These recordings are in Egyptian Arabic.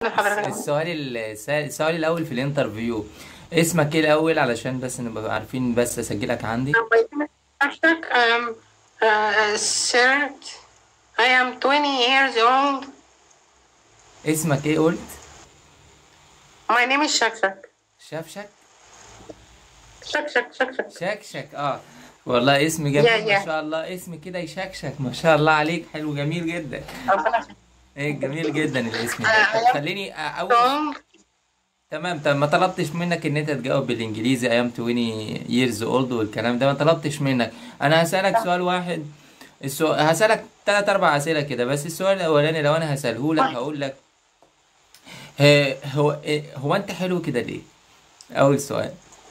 حضرتك السؤال الس- السؤال الاول في الانترفيو اسمك ايه الاول علشان بس نبقى عارفين بس اسجلك عندي حضرتك um, uh, sir I am 20 years old اسمك ايه قلت my name is شكشك شفشك شكشك شكشك شكشك اه والله اسم جميل يا- يا. ما شاء الله اسم كده يشكشك ما شاء الله عليك حلو جميل جدا ربنا يخليك. ايه جميل جدا الاسم ده طب خليني أ- اول Old. تمام طب ما طلبتش منك ان انت تجاوب بالانجليزي ايام 20 years old والكلام ده ما طلبتش منك انا هسألك سؤال واحد السؤال هسألك ثلاث اربع اسئله كده بس السؤال الاولاني لو انا هسأله لك هقول لك ه- هو إيه- هو انت حلو كده ليه اول سؤال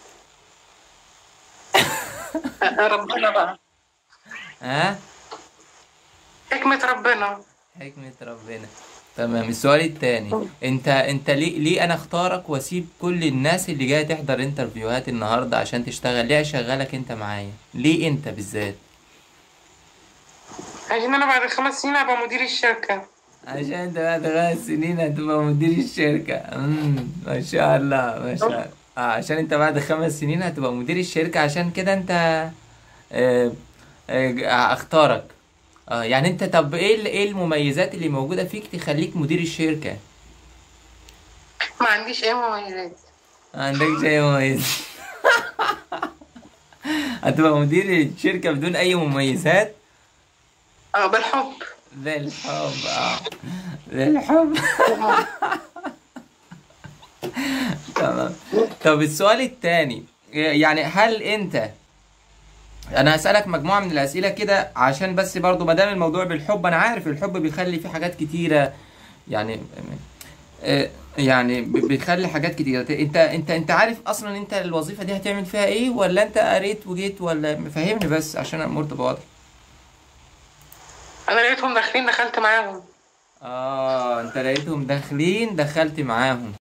ربنا بقى ها حكمة ربنا حكمة ربنا تمام السؤال التاني انت انت ليه ليه انا اختارك واسيب كل الناس اللي جايه تحضر انترفيوهات النهارده عشان تشتغل ليه اشغلك انت معايا ليه انت بالذات عشان انا بعد خمس سنين ابقى مدير الشركة عشان انت بعد خمس سنين هتبقى مدير الشركة امم ما شاء الله ما شاء الله اه عشان انت بعد خمس سنين هتبقى مدير الشركة عشان كده انت اه اه اختارك اه يعني انت طب ايه ال- ايه المميزات اللي موجودة فيك تخليك مدير الشركة ما عنديش اي مميزات ما عندكش اي مميز هتبقى مدير الشركة بدون اي مميزات اه بالحب بالحب اه بالحب تمام طب السؤال التاني يعني هل انت انا هسألك مجموعة من الأسئلة كده عشان بس برضو ما دام الموضوع بالحب انا عارف الحب بيخلي فيه حاجات كتيرة يعني آه، يعني ب- بيخلي حاجات كتيرة انت انت انت عارف اصلا انت الوظيفة دي هتعمل فيها ايه ولا انت قريت وجيت ولا فهمني بس عشان الامور تبقى واضحة انا لقيتهم داخلين دخلت معاهم اه انت لقيتهم داخلين دخلت معاهم